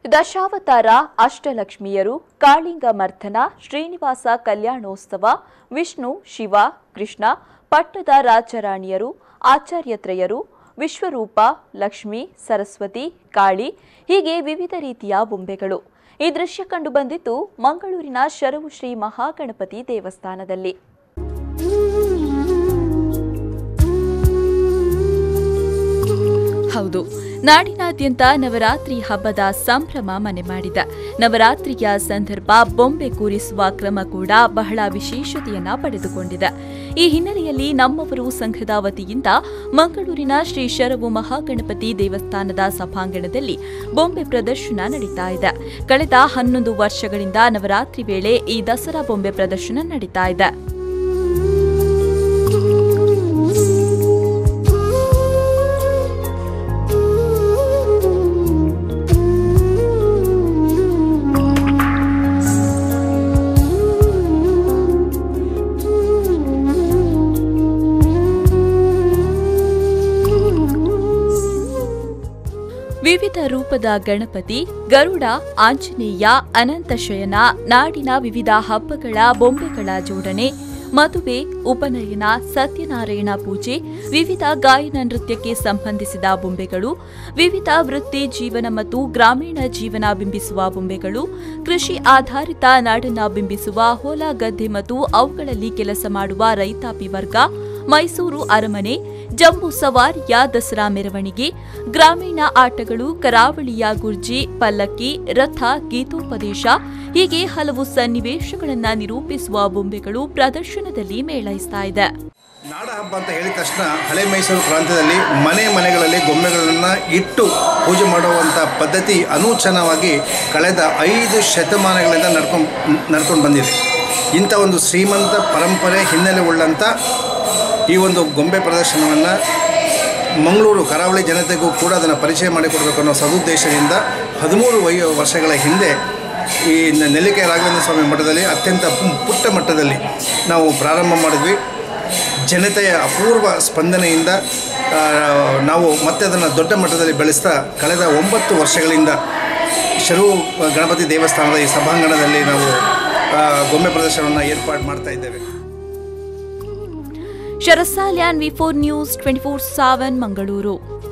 ದಶಾವತಾರ ಅಷ್ಟಲಕ್ಷ್ಮಿಯರು ಕಾಳಿಂಗ ಮರ್ಧನ ಶ್ರೀನಿವಾಸ ಕಲ್ಯಾಣೋತ್ಸವ ವಿಷ್ಣು ಶಿವ ಕೃಷ್ಣ ಪಟ್ಟದ ರಾಜರಾಣಿಯರು ಆಚಾರ್ಯತ್ರಯರು ವಿಶ್ವರೂಪ ಲಕ್ಷ್ಮಿ ಸರಸ್ವತಿ ಕಾಳಿ ಹೀಗೆ ವಿವಿಧ ರೀತಿಯ ಬೊಂಬೆಗಳು ಈ ದೃಶ್ಯ ಕಂಡು ಬಂದಿದ್ದು ಮಂಗಳೂರಿನ ಶರವು ಶ್ರೀ ಮಹಾಗಣಪತಿ ದೇವಸ್ಥಾನದಲ್ಲಿ ಹೌದು ನಾಡಿನಾದ್ಯಂತ ನವರಾತ್ರಿ ಹಬ್ಬದ ಸಂಭ್ರಮ ಮನೆ ಮಾಡಿದ ನವರಾತ್ರಿಯ ಸಂದರ್ಭ ಬೊಂಬೆ ಕೂರಿಸುವ ಕ್ರಮ ಕೂಡ ಬಹಳ ವಿಶೇಷತೆಯನ್ನ ಪಡೆದುಕೊಂಡಿದೆ ಈ ಹಿನ್ನೆಲೆಯಲ್ಲಿ ನಮ್ಮವರು ಸಂಘದ ವತಿಯಿಂದ ಮಂಗಳೂರಿನ ಶ್ರೀ ಶರವು ಮಹಾಗಣಪತಿ ದೇವಸ್ಥಾನದ ಸಭಾಂಗಣದಲ್ಲಿ ಬೊಂಬೆ ಪ್ರದರ್ಶನ ನಡೀತಾ ಇದೆ ಕಳೆದ ಹನ್ನೊಂದು ವರ್ಷಗಳಿಂದ ನವರಾತ್ರಿ ವೇಳೆ ಈ ದಸರಾ ಬೊಂಬೆ ಪ್ರದರ್ಶನ ನಡೀತಾ ಇದೆ ವಿವಿಧ ರೂಪದ ಗಣಪತಿ ಗರುಡ ಆಂಜನೇಯ ಅನಂತಶಯನ ನಾಡಿನ ವಿವಿಧ ಹಬ್ಬಗಳ ಬೊಂಬೆಗಳ ಜೋಡಣೆ ಮದುವೆ ಉಪನಯನ ಸತ್ಯನಾರಾಯಣ ಪೂಜೆ ವಿವಿಧ ಗಾಯನ ನೃತ್ಯಕ್ಕೆ ಸಂಬಂಧಿಸಿದ ಬೊಂಬೆಗಳು ವಿವಿಧ ವೃತ್ತಿ ಜೀವನ ಮತ್ತು ಗ್ರಾಮೀಣ ಜೀವನ ಬಿಂಬಿಸುವ ಬೊಂಬೆಗಳು ಕೃಷಿ ಆಧಾರಿತ ನಾಡನ್ನ ಬಿಂಬಿಸುವ ಹೊಲ ಗದ್ದೆ ಮತ್ತು ಅವುಗಳಲ್ಲಿ ಕೆಲಸ ಮಾಡುವ ರೈತಾಪಿ ವರ್ಗ ಮೈಸೂರು ಅರಮನೆ ಜಂಬೂ ಸವಾರಿಯ ದಸರಾ ಮೆರವಣಿಗೆ ಗ್ರಾಮೀಣ ಆಟಗಳು ಕರಾವಳಿಯ ಗುರ್ಜಿ ಪಲ್ಲಕ್ಕಿ ರಥ ಗೀತೋಪದೇಶ ಹೀಗೆ ಹಲವು ಸನ್ನಿವೇಶಗಳನ್ನು ನಿರೂಪಿಸುವ ಬೊಂಬೆಗಳು ಪ್ರದರ್ಶನದಲ್ಲಿ ಮೇಳೈಸ್ತಾ ಇದೆ ನಾಡ ಹಬ್ಬ ಅಂತ ಹೇಳಿದ ತಕ್ಷಣ ಹಳೆ ಮೈಸೂರು ಪ್ರಾಂತ್ಯದಲ್ಲಿ ಮನೆ ಮನೆಗಳಲ್ಲಿ ಗೊಂಬೆಗಳನ್ನು ಇಟ್ಟು ಪೂಜೆ ಮಾಡುವಂಥ ಪದ್ಧತಿ ಅನೂಚನವಾಗಿ ಕಳೆದ ಐದು ಶತಮಾನಗಳಿಂದ ನಡ್ಕೊಂಡು ನಡ್ಕೊಂಡು ಬಂದಿದೆ ಇಂಥ ಒಂದು ಶ್ರೀಮಂತ ಪರಂಪರೆ ಹಿನ್ನೆಲೆ ಉಳ್ಳಂಥ ಈ ಒಂದು ಗೊಂಬೆ ಪ್ರದರ್ಶನವನ್ನು ಮಂಗಳೂರು ಕರಾವಳಿ ಜನತೆಗೂ ಕೂಡ ಅದನ್ನು ಪರಿಚಯ ಮಾಡಿಕೊಡ್ಬೇಕು ಅನ್ನೋ ಸದುದ್ದೇಶದಿಂದ ಹದಿಮೂರು ವೈ ವರ್ಷಗಳ ಹಿಂದೆ ಈ ನ- ನೆಲ್ಲಿಕೆ ರಾಘವೇಂದ್ರ ಸ್ವಾಮಿ ಮಠದಲ್ಲಿ ಅತ್ಯಂತ ಪು- ಪುಟ್ಟ ಮಟ್ಟದಲ್ಲಿ ನಾವು ಪ್ರಾರಂಭ ಮಾಡಿದ್ವಿ ಜನತೆಯ ಅಪೂರ್ವ ಸ್ಪಂದನೆಯಿಂದ ಆ, ನಾವು ಮತ್ತೆ ಅದನ್ನು ದೊಡ್ಡ ಮಟ್ಟದಲ್ಲಿ ಬೆಳೆಸ್ತಾ ಕಳೆದ ಒಂಬತ್ತು ವರ್ಷಗಳಿಂದ ಶರು ಗಣಪತಿ ದೇವಸ್ಥಾನದ ಈ ಸಭಾಂಗಣದಲ್ಲಿ ನಾವು ಆ, ಗೊಂಬೆ ಪ್ರದರ್ಶನವನ್ನು ಏರ್ಪಾಡು ಮಾಡ್ತಾ ಇದ್ದೇವೆ ಶರಸಾಲ್ಯಾನ್ V four news twenty four seven Mangaluru